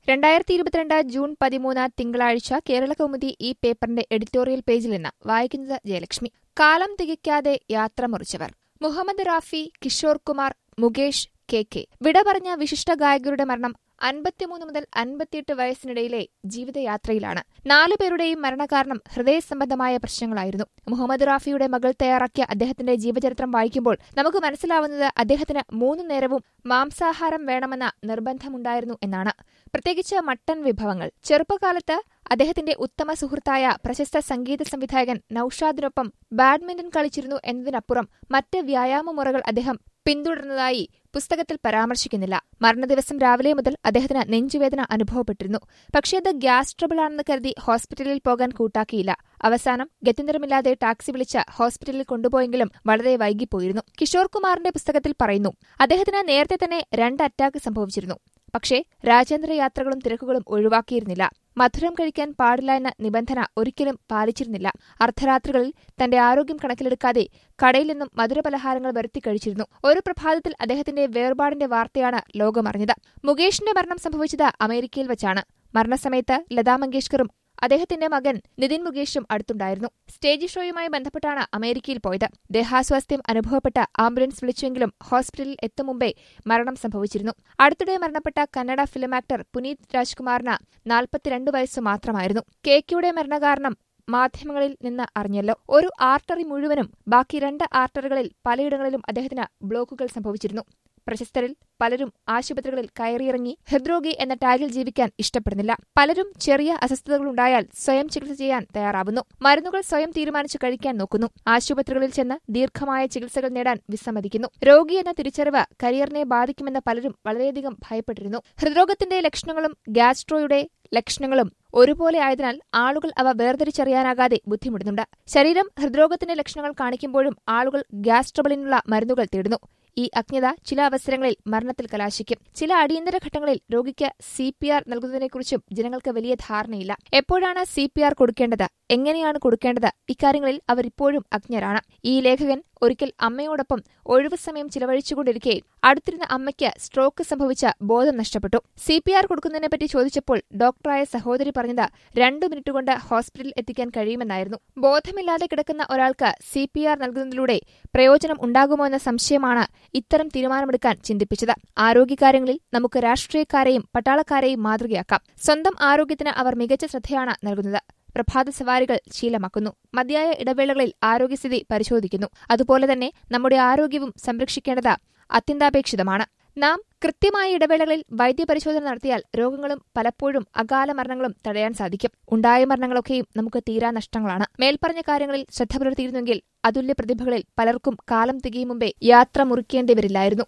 രണ്ടായിരത്തി ഇരുപത്തിരണ്ട് ജൂൺ പതിമൂന്ന് തിങ്കളാഴ്ച കേരളകൗമുദി ഈ പേപ്പറിന്റെ എഡിറ്റോറിയൽ പേജിൽ നിന്ന് വായിക്കുന്നത് ജയലക്ഷ്മി കാലം തികയ്ക്കാതെ യാത്ര മുറിച്ചവർ മുഹമ്മദ് റാഫി കിഷോർ കുമാർ മുകേഷ് കെ കെ വിട പറഞ്ഞ വിശിഷ്ട ഗായകരുടെ മരണം അൻപത്തിമൂന്ന് മുതൽ അൻപത്തിയെട്ട് വയസ്സിനിടയിലെ ജീവിതയാത്രയിലാണ് നാലുപേരുടെയും മരണകാരണം ഹൃദയ സംബന്ധമായ പ്രശ്നങ്ങളായിരുന്നു മുഹമ്മദ് റാഫിയുടെ മകൾ തയ്യാറാക്കിയ അദ്ദേഹത്തിന്റെ ജീവചരിത്രം വായിക്കുമ്പോൾ നമുക്ക് മനസ്സിലാവുന്നത് അദ്ദേഹത്തിന് മൂന്നു നേരവും മാംസാഹാരം വേണമെന്ന നിർബന്ധമുണ്ടായിരുന്നു എന്നാണ് പ്രത്യേകിച്ച് മട്ടൻ വിഭവങ്ങൾ ചെറുപ്പകാലത്ത് അദ്ദേഹത്തിന്റെ ഉത്തമ സുഹൃത്തായ പ്രശസ്ത സംഗീത സംവിധായകൻ നൌഷാദിനൊപ്പം ബാഡ്മിന്റൺ കളിച്ചിരുന്നു എന്നതിനപ്പുറം മറ്റ് വ്യായാമമുറകൾ അദ്ദേഹം പിന്തുടർന്നതായി പുസ്തകത്തിൽ പരാമർശിക്കുന്നില്ല മരണദിവസം രാവിലെ മുതൽ അദ്ദേഹത്തിന് നെഞ്ചുവേദന അനുഭവപ്പെട്ടിരുന്നു പക്ഷേ അത് ഗ്യാസ് ട്രബിൾ ആണെന്ന് കരുതി ഹോസ്പിറ്റലിൽ പോകാൻ കൂട്ടാക്കിയില്ല അവസാനം ഗത്യന്തരമില്ലാതെ ടാക്സി വിളിച്ച് ഹോസ്പിറ്റലിൽ കൊണ്ടുപോയെങ്കിലും വളരെ വൈകിപ്പോയിരുന്നു കിഷോർ കുമാറിന്റെ പുസ്തകത്തിൽ പറയുന്നു അദ്ദേഹത്തിന് നേരത്തെ തന്നെ രണ്ട് അറ്റാക്ക് സംഭവിച്ചിരുന്നു പക്ഷേ രാജ്യാന്തര യാത്രകളും തിരക്കുകളും ഒഴിവാക്കിയിരുന്നില്ല മധുരം കഴിക്കാൻ പാടില്ല എന്ന നിബന്ധന ഒരിക്കലും പാലിച്ചിരുന്നില്ല അർദ്ധരാത്രികളിൽ തന്റെ ആരോഗ്യം കണക്കിലെടുക്കാതെ കടയിൽ നിന്നും മധുരപലഹാരങ്ങൾ വരുത്തി കഴിച്ചിരുന്നു ഒരു പ്രഭാതത്തിൽ അദ്ദേഹത്തിന്റെ വേർപാടിന്റെ വാർത്തയാണ് ലോകമറിഞ്ഞത് മുകേഷിന്റെ മരണം സംഭവിച്ചത് അമേരിക്കയിൽ വച്ചാണ് മരണസമയത്ത് ലതാ മങ്കേഷ്കറും അദ്ദേഹത്തിന്റെ മകൻ നിതിൻ മുകേഷും അടുത്തുണ്ടായിരുന്നു സ്റ്റേജ് ഷോയുമായി ബന്ധപ്പെട്ടാണ് അമേരിക്കയിൽ പോയത് ദേഹാസ്വാസ്ഥ്യം അനുഭവപ്പെട്ട ആംബുലൻസ് വിളിച്ചുവെങ്കിലും ഹോസ്പിറ്റലിൽ എത്തും മുമ്പേ മരണം സംഭവിച്ചിരുന്നു അടുത്തിടെ മരണപ്പെട്ട കന്നഡ ഫിലിം ആക്ടർ പുനീത് രാജ്കുമാറിന് നാൽപ്പത്തിരണ്ട് വയസ്സ് മാത്രമായിരുന്നു കേക്കിയുടെ മരണകാരണം മാധ്യമങ്ങളിൽ നിന്ന് അറിഞ്ഞല്ലോ ഒരു ആർട്ടറി മുഴുവനും ബാക്കി രണ്ട് ആർട്ടറികളിൽ പലയിടങ്ങളിലും അദ്ദേഹത്തിന് ബ്ലോക്കുകൾ സംഭവിച്ചിരുന്നു പ്രശസ്തരിൽ പലരും ആശുപത്രികളിൽ കയറിയിറങ്ങി ഹൃദ്രോഗി എന്ന ടാഗിൽ ജീവിക്കാൻ ഇഷ്ടപ്പെടുന്നില്ല പലരും ചെറിയ അസ്വസ്ഥതകളുണ്ടായാൽ സ്വയം ചികിത്സ ചെയ്യാൻ തയ്യാറാവുന്നു മരുന്നുകൾ സ്വയം തീരുമാനിച്ചു കഴിക്കാൻ നോക്കുന്നു ആശുപത്രികളിൽ ചെന്ന് ദീർഘമായ ചികിത്സകൾ നേടാൻ വിസമ്മതിക്കുന്നു രോഗി എന്ന തിരിച്ചറിവ് കരിയറിനെ ബാധിക്കുമെന്ന് പലരും വളരെയധികം ഭയപ്പെട്ടിരുന്നു ഹൃദ്രോഗത്തിന്റെ ലക്ഷണങ്ങളും ഗ്യാസ്ട്രോയുടെ ലക്ഷണങ്ങളും ഒരുപോലെ ആയതിനാൽ ആളുകൾ അവ വേർതിരിച്ചറിയാനാകാതെ ബുദ്ധിമുട്ടുന്നുണ്ട് ശരീരം ഹൃദ്രോഗത്തിന്റെ ലക്ഷണങ്ങൾ കാണിക്കുമ്പോഴും ആളുകൾ ഗ്യാസ് ട്രബിളിനുള്ള മരുന്നുകൾ തേടുന്നു ഈ അജ്ഞത ചില അവസരങ്ങളിൽ മരണത്തിൽ കലാശിക്കും ചില അടിയന്തര ഘട്ടങ്ങളിൽ രോഗിക്ക് സി പി ആർ നൽകുന്നതിനെക്കുറിച്ചും ജനങ്ങൾക്ക് വലിയ ധാരണയില്ല എപ്പോഴാണ് സി പി ആർ കൊടുക്കേണ്ടത് എങ്ങനെയാണ് കൊടുക്കേണ്ടത് ഇക്കാര്യങ്ങളിൽ അവർ ഇപ്പോഴും അജ്ഞരാണ് ഈ ലേഖകൻ ഒരിക്കൽ അമ്മയോടൊപ്പം ഒഴിവു സമയം ചിലവഴിച്ചുകൊണ്ടിരിക്കെ അടുത്തിരുന്ന അമ്മയ്ക്ക് സ്ട്രോക്ക് സംഭവിച്ച ബോധം നഷ്ടപ്പെട്ടു സി പി ആർ കൊടുക്കുന്നതിനെപ്പറ്റി ചോദിച്ചപ്പോൾ ഡോക്ടറായ സഹോദരി പറഞ്ഞത് രണ്ടു മിനിറ്റ് കൊണ്ട് ഹോസ്പിറ്റലിൽ എത്തിക്കാൻ കഴിയുമെന്നായിരുന്നു ബോധമില്ലാതെ കിടക്കുന്ന ഒരാൾക്ക് സി പി ആർ നൽകുന്നതിലൂടെ പ്രയോജനം ഉണ്ടാകുമോ എന്ന സംശയമാണ് ഇത്തരം തീരുമാനമെടുക്കാൻ ചിന്തിപ്പിച്ചത് ആരോഗ്യകാര്യങ്ങളിൽ നമുക്ക് രാഷ്ട്രീയക്കാരെയും പട്ടാളക്കാരെയും മാതൃകയാക്കാം സ്വന്തം ആരോഗ്യത്തിന് അവർ മികച്ച ശ്രദ്ധയാണ് നൽകുന്നത് പ്രഭാത സവാരികൾ ശീലമാക്കുന്നു മതിയായ ഇടവേളകളിൽ ആരോഗ്യസ്ഥിതി പരിശോധിക്കുന്നു അതുപോലെ തന്നെ നമ്മുടെ ആരോഗ്യവും സംരക്ഷിക്കേണ്ടത് അത്യന്താപേക്ഷിതമാണ് നാം കൃത്യമായ ഇടവേളകളിൽ വൈദ്യപരിശോധന നടത്തിയാൽ രോഗങ്ങളും പലപ്പോഴും അകാല മരണങ്ങളും തടയാൻ സാധിക്കും ഉണ്ടായ മരണങ്ങളൊക്കെയും നമുക്ക് തീരാ നഷ്ടങ്ങളാണ് മേൽപ്പറഞ്ഞ കാര്യങ്ങളിൽ ശ്രദ്ധ പുലർത്തിയിരുന്നെങ്കിൽ അതുല്യ പ്രതിഭകളിൽ പലർക്കും കാലം തികയും മുമ്പേ യാത്ര മുറിക്കേണ്ടി വരില്ലായിരുന്നു